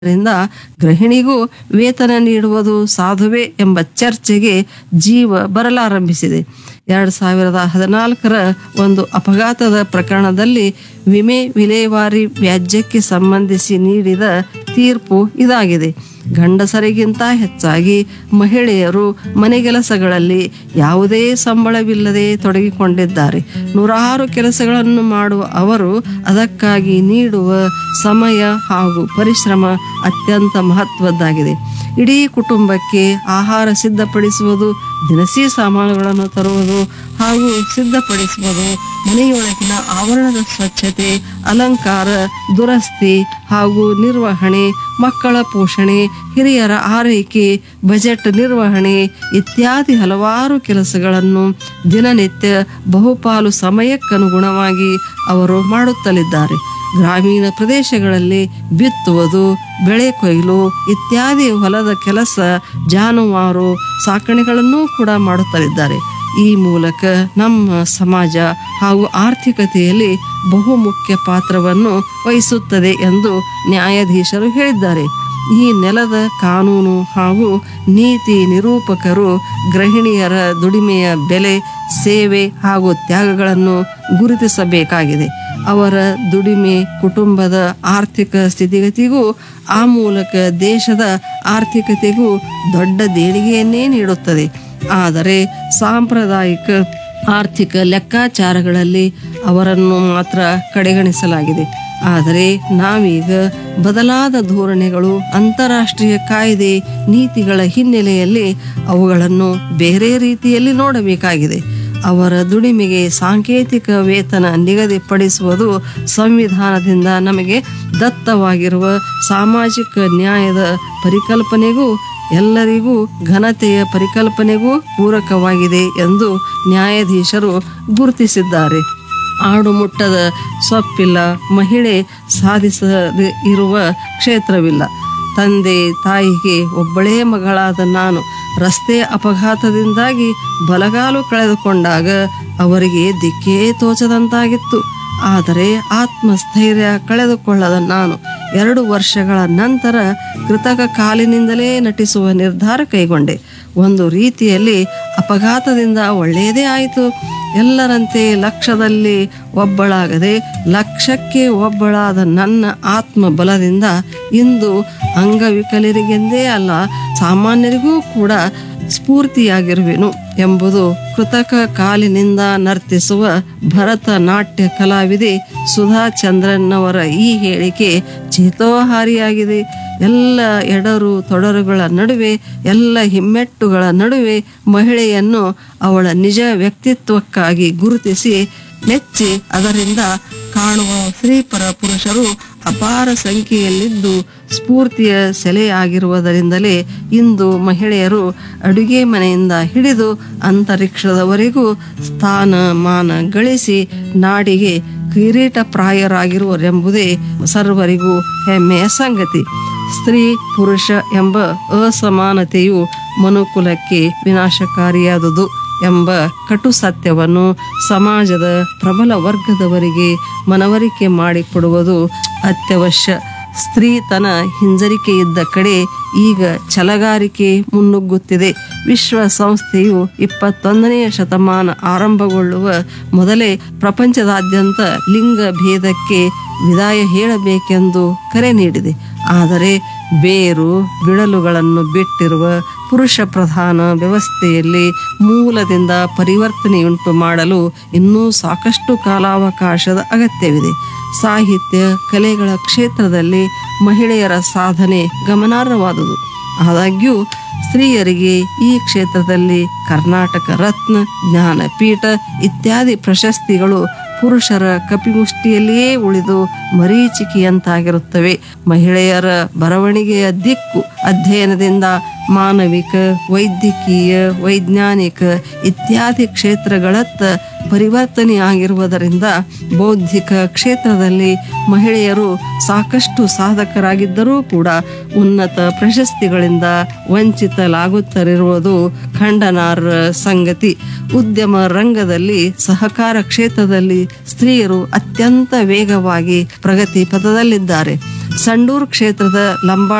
ರಿಂದ ಗೃಹಿಣಿಗೂ ವೇತನ ನೀಡುವುದು ಸಾಧುವೆ ಎಂಬ ಚರ್ಚೆಗೆ ಜೀವ ಬರಲಾರಂಭಿಸಿದೆ ಎರಡು ಸಾವಿರದ ಹದಿನಾಲ್ಕರ ಒಂದು ಅಪಘಾತದ ಪ್ರಕರಣದಲ್ಲಿ ವಿಮೆ ವಿಲೇವಾರಿ ವ್ಯಾಜ್ಯಕ್ಕೆ ಸಂಬಂಧಿಸಿ ನೀಡಿದ ತೀರ್ಪು ಇದಾಗಿದೆ ಗಂಡಸರಿಗಿಂತ ಹೆಚ್ಚಾಗಿ ಮಹಿಳೆಯರು ಮನೆಗೆಲಸಗಳಲ್ಲಿ ಯಾವುದೇ ಸಂಬಳವಿಲ್ಲದೆ ತೊಡಗಿಕೊಂಡಿದ್ದಾರೆ ನೂರಾರು ಕೆಲಸಗಳನ್ನು ಮಾಡುವ ಅವರು ಅದಕ್ಕಾಗಿ ನೀಡುವ ಸಮಯ ಹಾಗೂ ಪರಿಶ್ರಮ ಅತ್ಯಂತ ಮಹತ್ವದ್ದಾಗಿದೆ ಇಡೀ ಕುಟುಂಬಕ್ಕೆ ಆಹಾರ ಸಿದ್ಧಪಡಿಸುವುದು ದಿನಸಿ ಸಾಮಾನುಗಳನ್ನು ತರುವುದು ಹಾಗೂ ಸಿದ್ಧಪಡಿಸುವುದು ಮನೆಯೊಳಗಿನ ಆವರಣದ ಸ್ವಚ್ಛತೆ ಅಲಂಕಾರ ದುರಸ್ತಿ ಹಾಗೂ ನಿರ್ವಹಣೆ ಮಕ್ಕಳ ಪೋಷಣೆ ಹಿರಿಯರ ಆರೈಕೆ ಬಜೆಟ್ ನಿರ್ವಹಣೆ ಇತ್ಯಾದಿ ಹಲವಾರು ಕೆಲಸಗಳನ್ನು ದಿನನಿತ್ಯ ಬಹುಪಾಲು ಸಮಯಕ್ಕನುಗುಣವಾಗಿ ಅವರು ಮಾಡುತ್ತಲಿದ್ದಾರೆ ಗ್ರಾಮೀಣ ಪ್ರದೇಶಗಳಲ್ಲಿ ಬಿತ್ತುವುದು ಬೆಳೆ ಕೊಯ್ಲು ಇತ್ಯಾದಿ ಹೊಲದ ಕೆಲಸ ಜಾನುವಾರು ಸಾಕಣೆಗಳನ್ನೂ ಕೂಡ ಮಾಡುತ್ತಲಿದ್ದಾರೆ ಈ ಮೂಲಕ ನಮ್ಮ ಸಮಾಜ ಹಾಗೂ ಆರ್ಥಿಕತೆಯಲ್ಲಿ ಬಹುಮುಖ್ಯ ಪಾತ್ರವನ್ನು ವಹಿಸುತ್ತದೆ ಎಂದು ನ್ಯಾಯಾಧೀಶರು ಹೇಳಿದ್ದಾರೆ ಈ ನೆಲದ ಕಾನೂನು ಹಾಗೂ ನೀತಿ ನಿರೂಪಕರು ಗೃಹಿಣಿಯರ ದುಡಿಮೆಯ ಬೆಲೆ ಸೇವೆ ಹಾಗೂ ತ್ಯಾಗಗಳನ್ನು ಗುರುತಿಸಬೇಕಾಗಿದೆ ಅವರ ದುಡಿಮೆ ಕುಟುಂಬದ ಆರ್ಥಿಕ ಸ್ಥಿತಿಗತಿಗೂ ಆ ಮೂಲಕ ದೇಶದ ಆರ್ಥಿಕತೆಗೂ ದೊಡ್ಡ ದೇಣಿಗೆಯನ್ನೇ ನೀಡುತ್ತದೆ ಆದರೆ ಸಾಂಪ್ರದಾಯಿಕ ಆರ್ಥಿಕ ಲೆಕ್ಕಾಚಾರಗಳಲ್ಲಿ ಅವರನ್ನು ಮಾತ್ರ ಕಡೆಗಣಿಸಲಾಗಿದೆ ಆದರೆ ನಾವೀಗ ಬದಲಾದ ಧೋರಣೆಗಳು ಅಂತಾರಾಷ್ಟ್ರೀಯ ಕಾಯ್ದೆ ನೀತಿಗಳ ಹಿನ್ನೆಲೆಯಲ್ಲಿ ಅವುಗಳನ್ನು ಬೇರೆ ರೀತಿಯಲ್ಲಿ ನೋಡಬೇಕಾಗಿದೆ ಅವರ ದುಡಿಮೆಗೆ ಸಾಂಕೇತಿಕ ವೇತನ ನಿಗದಿಪಡಿಸುವುದು ಸಂವಿಧಾನದಿಂದ ನಮಗೆ ದತ್ತವಾಗಿರುವ ಸಾಮಾಜಿಕ ನ್ಯಾಯದ ಪರಿಕಲ್ಪನೆಗೂ ಎಲ್ಲರಿಗೂ ಘನತೆಯ ಪರಿಕಲ್ಪನೆಗೂ ಪೂರಕವಾಗಿದೆ ಎಂದು ನ್ಯಾಯಾಧೀಶರು ಗುರುತಿಸಿದ್ದಾರೆ ಆಡುಮುಟ್ಟದ ಸೊಪ್ಪಿಲ್ಲ ಮಹಿಳೆ ಸಾಧಿಸದೆ ಇರುವ ಕ್ಷೇತ್ರವಿಲ್ಲ ತಂದೆ ತಾಯಿಗೆ ಒಬ್ಬಳೇ ಮಗಳಾದ ನಾನು ರಸ್ತೆ ಅಪಘಾತದಿಂದಾಗಿ ಬಲಗಾಲು ಕಳೆದುಕೊಂಡಾಗ ಅವರಿಗೆ ದಿಕ್ಕೇ ತೋಚದಂತಾಗಿತ್ತು ಆದರೆ ಆತ್ಮಸ್ಥೈರ್ಯ ಕಳೆದುಕೊಳ್ಳದ ನಾನು ಎರಡು ವರ್ಷಗಳ ನಂತರ ಕೃತಕ ಕಾಲಿನಿಂದಲೇ ನಟಿಸುವ ನಿರ್ಧಾರ ಕೈಗೊಂಡೆ ಒಂದು ರೀತಿಯಲ್ಲಿ ಅಪಘಾತದಿಂದ ಒಳ್ಳೆಯದೇ ಆಯಿತು ಎಲ್ಲರಂತೆ ಲಕ್ಷದಲ್ಲಿ ಒಬ್ಬಳಾಗದೆ ಲಕ್ಷಕ್ಕೆ ಒಬ್ಬಳಾದ ನನ್ನ ಆತ್ಮ ಬಲದಿಂದ ಇಂದು ಅಂಗವಿಕಲರಿಗೆಂದೇ ಅಲ್ಲ ಸಾಮಾನ್ಯರಿಗೂ ಕೂಡ ಸ್ಫೂರ್ತಿಯಾಗಿರುವೆನು ಎಂಬುದು ಕೃತಕ ಕಾಲಿನಿಂದ ನರ್ತಿಸುವ ಭರತನಾಟ್ಯ ಕಲಾವಿದೆ ಸುಧಾ ಚಂದ್ರನ್ನವರ ಈ ಹೇಳಿಕೆ ಚೇತೋಹಾರಿಯಾಗಿದೆ ಎಲ್ಲ ಎಡರು ತೊಡರುಗಳ ನಡುವೆ ಎಲ್ಲ ಹಿಮ್ಮೆಟ್ಟುಗಳ ನಡುವೆ ಮಹಿಳೆಯನ್ನು ಅವಳ ನಿಜ ವ್ಯಕ್ತಿತ್ವಕ್ಕಾಗಿ ಗುರುತಿಸಿ ನೆಚ್ಚಿ ಅದರಿಂದ ಕಾಣುವ ಸ್ತ್ರೀಪರ ಪುರುಷರು ಅಪಾರ ಸಂಖ್ಯೆಯಲ್ಲಿದ್ದು ಸ್ಫೂರ್ತಿಯ ಸೆಲೆಯಾಗಿರುವುದರಿಂದಲೇ ಇಂದು ಮಹಿಳೆಯರು ಅಡುಗೆ ಮನೆಯಿಂದ ಹಿಡಿದು ಅಂತರಿಕ್ಷದವರೆಗೂ ಸ್ಥಾನ ಮಾನ ಗಳಿಸಿ ನಾಡಿಗೆ ಕಿರೀಟಪ್ರಾಯರಾಗಿರುವರೆಂಬುದೇ ಸರ್ವರಿಗೂ ಹೆಮ್ಮೆಯ ಸಂಗತಿ ಸ್ತ್ರೀ ಪುರುಷ ಎಂಬ ಅಸಮಾನತೆಯು ಮನುಕುಲಕ್ಕೆ ವಿನಾಶಕಾರಿಯಾದುದು ಎಂಬ ಕಟು ಸತ್ಯವನ್ನು ಸಮಾಜದ ಪ್ರಬಲ ವರ್ಗದವರಿಗೆ ಮನವರಿಕೆ ಮಾಡಿಕೊಡುವುದು ಅತ್ಯವಶ್ಯ ಸ್ತ್ರೀತನ ಹಿಂಜರಿಕೆ ಇದ್ದ ಕಡೆ ಈಗ ಛಲಗಾರಿಕೆ ಮುನ್ನುಗ್ಗುತ್ತಿದೆ ವಿಶ್ವಸಂಸ್ಥೆಯು ಇಪ್ಪತ್ತೊಂದನೆಯ ಶತಮಾನ ಆರಂಭಗೊಳ್ಳುವ ಮೊದಲೇ ಪ್ರಪಂಚದಾದ್ಯಂತ ಲಿಂಗ ಭೇದಕ್ಕೆ ವಿದಾಯ ಹೇಳಬೇಕೆಂದು ಕರೆ ನೀಡಿದೆ ಆದರೆ ಬೇರು ಬಿಡಲುಗಳನ್ನು ಬಿಟ್ಟಿರುವ ಪುರುಷ ಪ್ರಧಾನ ವ್ಯವಸ್ಥೆಯಲ್ಲಿ ಮೂಲದಿಂದ ಪರಿವರ್ತನೆಯುಂಟು ಮಾಡಲು ಇನ್ನೂ ಸಾಕಷ್ಟು ಕಾಲಾವಕಾಶದ ಅಗತ್ಯವಿದೆ ಸಾಹಿತ್ಯ ಕಲೆಗಳ ಕ್ಷೇತ್ರದಲ್ಲಿ ಮಹಿಳೆಯರ ಸಾಧನೆ ಗಮನಾರ್ಹವಾದುದು ಆದಾಗ್ಯೂ ಸ್ತ್ರೀಯರಿಗೆ ಈ ಕ್ಷೇತ್ರದಲ್ಲಿ ಕರ್ನಾಟಕ ರತ್ನ ಜ್ಞಾನಪೀಠ ಇತ್ಯಾದಿ ಪ್ರಶಸ್ತಿಗಳು ಪುರುಷರ ಕಪಿಮುಷ್ಟಿಯಲ್ಲಿಯೇ ಉಳಿದು ಮರೀಚಿಕೆಯಂತಾಗಿರುತ್ತವೆ ಮಹಿಳೆಯರ ಬರವಣಿಗೆಯ ದಿಕ್ಕು ಅಧ್ಯಯನದಿಂದ ಮಾನವಿಕ ವೈದ್ಯಕೀಯ ವೈಜ್ಞಾನಿಕ ಇತ್ಯಾದಿ ಕ್ಷೇತ್ರಗಳತ್ತ ಪರಿವರ್ತನೆಯಾಗಿರುವುದರಿಂದ ಬೌದ್ಧಿಕ ಕ್ಷೇತ್ರದಲ್ಲಿ ಮಹಿಳೆಯರು ಸಾಕಷ್ಟು ಸಾಧಕರಾಗಿದ್ದರೂ ಕೂಡ ಉನ್ನತ ಪ್ರಶಸ್ತಿಗಳಿಂದ ವಂಚಿತಲಾಗುತ್ತರಿರುವುದು ಖಂಡನಾರ್ಹ ಸಂಗತಿ ಉದ್ಯಮ ರಂಗದಲ್ಲಿ ಸಹಕಾರ ಕ್ಷೇತ್ರದಲ್ಲಿ ಸ್ತ್ರೀಯರು ಅತ್ಯಂತ ವೇಗವಾಗಿ ಪ್ರಗತಿ ಪಥದಲ್ಲಿದ್ದಾರೆ ಸಂಡೂರು ಕ್ಷೇತ್ರದ ಲಂಬಾ